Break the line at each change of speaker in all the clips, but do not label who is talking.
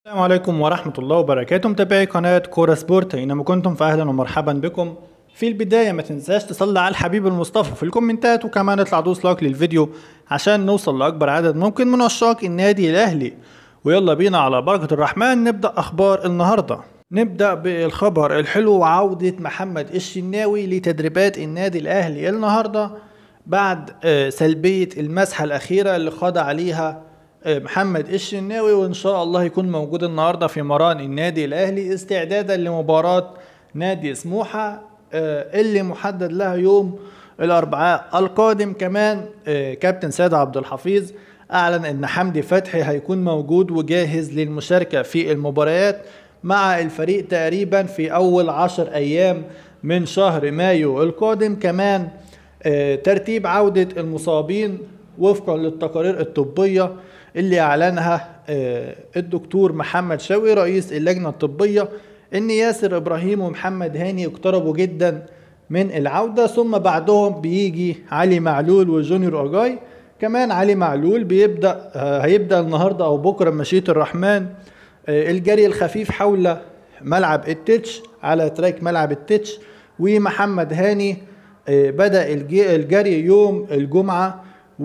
السلام عليكم ورحمة الله وبركاته متابعي قناة كورة سبورت أينما كنتم فأهلا ومرحبا بكم في البداية ما تنساش تصلي على الحبيب المصطفى في الكومنتات وكمان اطلع دوس لايك للفيديو عشان نوصل لأكبر عدد ممكن من عشاق النادي الأهلي ويلا بينا على بركة الرحمن نبدأ أخبار النهاردة نبدأ بالخبر الحلو وعودة محمد الشناوي لتدريبات النادي الأهلي النهاردة بعد آه، سلبية المسحة الأخيرة اللي خاض عليها آه، محمد الشناوي وإن شاء الله يكون موجود النهاردة في مران النادي الأهلي استعدادا لمباراة نادي سموحة آه، اللي محدد لها يوم الأربعاء القادم كمان آه، كابتن سيد عبد الحفيظ أعلن أن حمدي فتحي هيكون موجود وجاهز للمشاركة في المباريات مع الفريق تقريبا في أول عشر أيام من شهر مايو القادم كمان آه، ترتيب عودة المصابين وفقا للتقارير الطبية اللي أعلنها آه، الدكتور محمد شوقي رئيس اللجنة الطبية إن ياسر إبراهيم ومحمد هاني اقتربوا جدا من العودة ثم بعدهم بيجي علي معلول وجونيور أجاي كمان علي معلول بيبدأ آه، هيبدأ النهاردة أو بكرة مشيئة الرحمن آه، الجري الخفيف حول ملعب التتش على تراك ملعب التتش ومحمد هاني آه، بدأ الج- الجري يوم الجمعة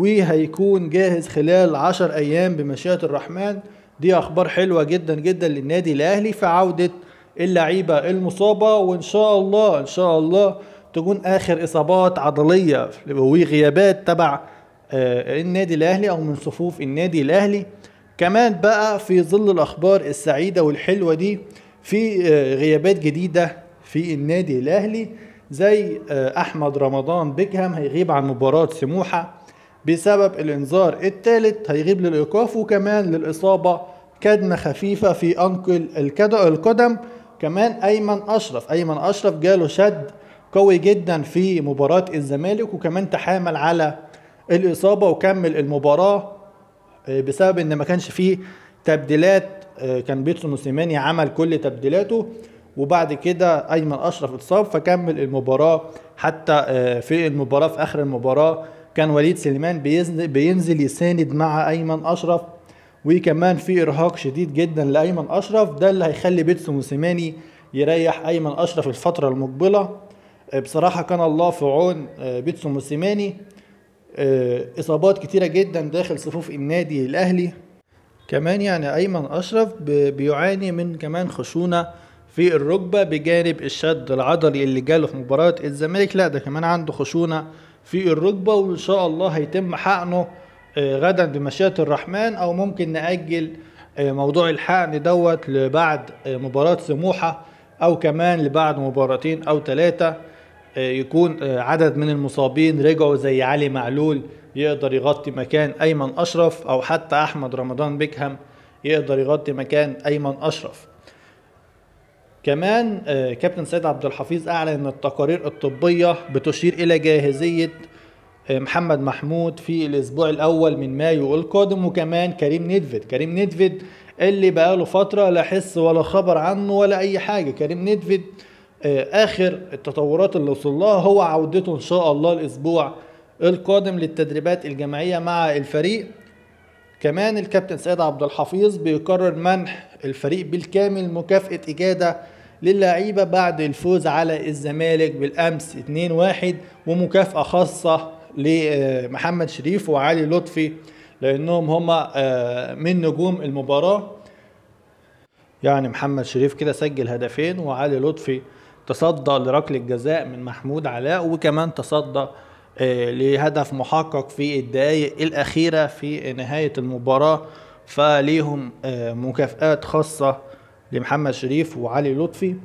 وهيكون جاهز خلال عشر أيام بمشيئة الرحمن دي أخبار حلوة جدا جدا للنادي الأهلي في عودة اللعيبة المصابة وإن شاء الله إن شاء الله تكون آخر إصابات عضلية وغيابات تبع آه، النادي الأهلي أو من صفوف النادي الأهلي كمان بقى في ظل الأخبار السعيدة والحلوة دي في آه، غيابات جديدة في النادي الأهلي زي آه، أحمد رمضان بيكهام هيغيب عن مباراة سموحة بسبب الإنذار الثالث هيغيب للإيقاف وكمان للإصابة كدمة خفيفة في أنكل الكد- القدم كمان أيمن أشرف أيمن أشرف جاله شد قوي جدا في مباراة الزمالك وكمان تحامل على الإصابة وكمل المباراة آه، بسبب ان ما كانش فيه تبديلات آه، كان بيتسو موسيماني عمل كل تبديلاته وبعد كده ايمن اشرف اتصاب فكمل المباراه حتى آه، في المباراه في اخر المباراه كان وليد سليمان بيزن- بينزل يساند مع ايمن اشرف وكمان في ارهاق شديد جدا لايمن اشرف ده اللي هيخلي بيتسو موسيماني يريح ايمن اشرف الفتره المقبله آه، بصراحه كان الله في عون آه، بيتسو موسيماني آه، اصابات كتيره جدا داخل صفوف النادي الاهلي كمان يعني ايمن اشرف ب- بيعاني من كمان خشونه في الركبه بجانب الشد العضلي اللي جاله في مباراه الزمالك لا ده كمان عنده خشونه في الركبه وان شاء الله هيتم حقنه آه، غدا بمشيئه الرحمن او ممكن ناجل آه، موضوع الحقن دوت لبعد آه، مباراه سموحه او كمان لبعد مباراتين او ثلاثه آه، يكون آه، عدد من المصابين رجعوا زي علي معلول يقدر يغطي مكان ايمن اشرف او حتى احمد رمضان بيكهام يقدر يغطي مكان ايمن اشرف كمان آه، كابتن سيد عبد الحفيظ اعلن ان التقارير الطبيه بتشير الى جاهزيه آه، محمد محمود في الاسبوع الاول من مايو القادم وكمان كريم نيدفيد كريم نيدفيد اللي بقاله فتره لا حس ولا خبر عنه ولا اي حاجه كريم نيدفيد آه، اخر التطورات اللي وصل لها هو عودته ان شاء الله الاسبوع القادم للتدريبات الجماعيه مع الفريق كمان الكابتن سيد عبد الحفيظ بيقرر منح الفريق بالكامل مكافأة إجادة للعيبة بعد الفوز على الزمالك بالأمس 2-1 ومكافأة خاصة لمحمد شريف وعلي لطفي لأنهم هما آه، من نجوم المباراة يعني محمد شريف كده سجل هدفين وعلي لطفي تصدى لركلة جزاء من محمود علاء وكمان تصدى آه، لهدف محقق في الدقائق الأخيرة في نهاية المباراة فليهم آه، مكافآت خاصة لمحمد شريف وعلي لطفي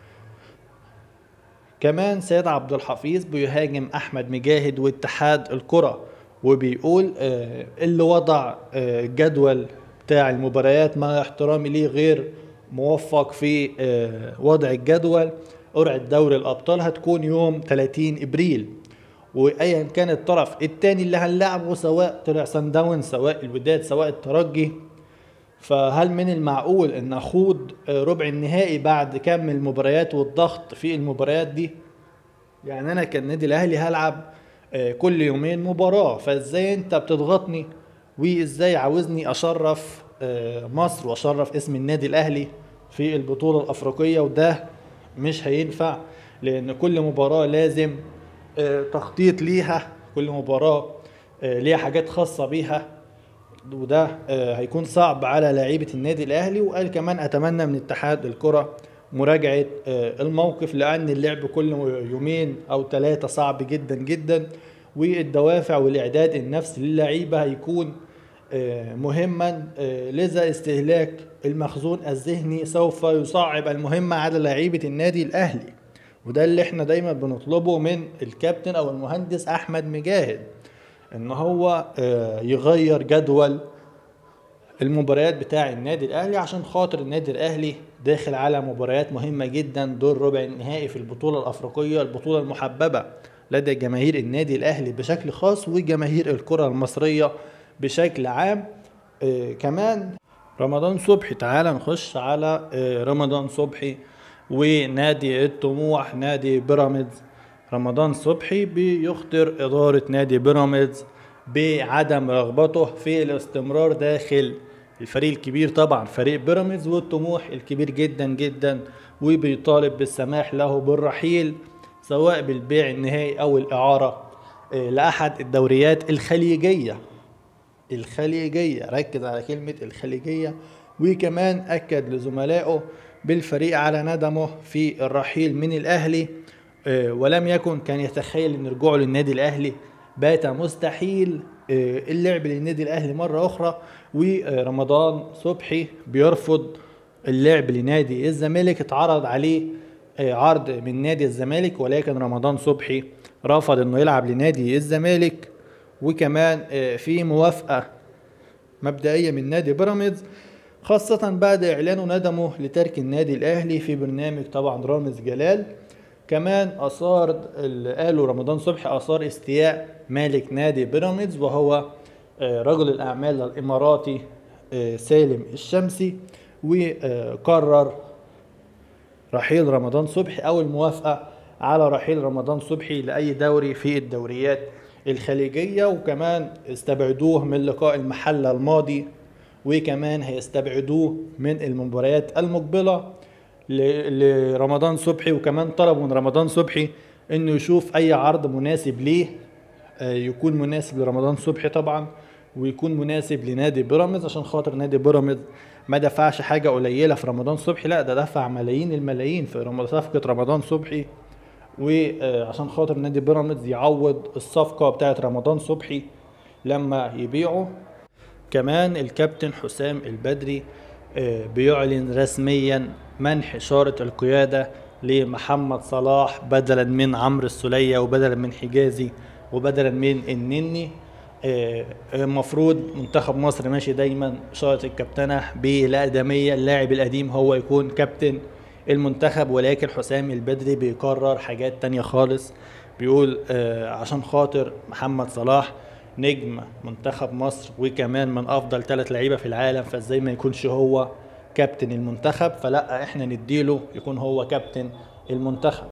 كمان سيد عبد الحفيظ بيهاجم احمد مجاهد واتحاد الكره وبيقول آه، اللي وضع آه، الجدول بتاع المباريات مع احترامي ليه غير موفق في آه، وضع الجدول قرعه دوري الابطال هتكون يوم 30 ابريل وايا كان الطرف الثاني اللي هنلعبه سواء طلع سان داون سواء الوداد سواء الترجي فهل من المعقول ان اخوض آه، ربع النهائي بعد كم المباريات والضغط في المباريات دي يعني انا كالنادي الاهلي هلعب آه، كل يومين مباراة فازاي انت بتضغطني وازاي عاوزني اشرف آه، مصر وشرف اسم النادي الاهلي في البطوله الافريقيه وده مش هينفع لان كل مباراه لازم آه، تخطيط ليها كل مباراه آه، ليها حاجات خاصه بيها وده آه، هيكون صعب على لعيبه النادي الاهلي وقال كمان اتمنى من اتحاد الكره مراجعه آه، الموقف لان اللعب كل يومين او ثلاثه صعب جدا جدا والدوافع والاعداد النفسي للعيبه هيكون آه، مهما آه، لذا استهلاك المخزون الذهني سوف يصعب المهمة على لعيبة النادي الأهلي وده اللي احنا دايما بنطلبه من الكابتن أو المهندس أحمد مجاهد إن هو آه، يغير جدول المباريات بتاع النادي الاهلي عشان خاطر النادي الاهلي داخل على مباريات مهمه جدا دور ربع النهائي في البطوله الافريقيه البطوله المحببه لدى جماهير النادي الاهلي بشكل خاص وجماهير الكره المصريه بشكل عام آه كمان رمضان صبحي تعال نخش على آه رمضان صبحي ونادي الطموح نادي بيراميدز رمضان صبحي بيخطر إدارة نادي بيراميدز بعدم رغبته في الاستمرار داخل الفريق الكبير طبعا فريق بيراميدز والطموح الكبير جدا جدا وبيطالب بالسماح له بالرحيل سواء بالبيع النهائي او الاعاره آه، لاحد الدوريات الخليجيه الخليجيه ركز على كلمه الخليجيه وكمان اكد لزملائه بالفريق على ندمه في الرحيل من الاهلي آه، ولم يكن كان يتخيل ان رجوعه للنادي الاهلي بات مستحيل آه، اللعب للنادي الاهلي مره اخرى ورمضان صبحي بيرفض اللعب لنادي الزمالك اتعرض عليه آه، عرض من نادي الزمالك ولكن رمضان صبحي رفض انه يلعب لنادي الزمالك وكمان آه، في موافقه مبدئيه من نادي بيراميدز خاصة بعد إعلانه ندمه لترك النادي الأهلي في برنامج طبعا رامز جلال كمان أثار اللي قاله رمضان صبحي أثار استياء مالك نادي بيراميدز وهو آه، رجل الأعمال الإماراتي آه، سالم الشمسي وقرر رحيل رمضان صبحي او الموافقه على رحيل رمضان صبحي لاي دوري في الدوريات الخليجيه وكمان استبعدوه من لقاء المحله الماضي وكمان هيستبعدوه من المباريات المقبله ل- لرمضان صبحي وكمان طلبوا من رمضان صبحي انه يشوف اي عرض مناسب ليه آه، يكون مناسب لرمضان صبحي طبعا ويكون مناسب لنادي بيراميدز عشان خاطر نادي بيراميدز ما دفعش حاجه قليله في رمضان صبحي لا ده دفع ملايين الملايين في رم- صفقه رمضان صبحي وعشان خاطر نادي بيراميدز يعوض الصفقه بتاعت رمضان صبحي لما يبيعه كمان الكابتن حسام البدري آه، بيعلن رسميا منح إشارة القيادة لمحمد صلاح بدلا من عمرو السولية وبدلا من حجازي وبدلا من النني آه، المفروض منتخب مصر ماشي دايما إشارة الكابتنة بالأقدمية اللاعب القديم هو يكون كابتن المنتخب ولكن حسام البدري بيقرر حاجات تانية خالص بيقول آه، عشان خاطر محمد صلاح نجم منتخب مصر وكمان من افضل ثلاث لعيبه في العالم فازاي ما يكونش هو كابتن المنتخب فلا احنا نديله يكون هو كابتن المنتخب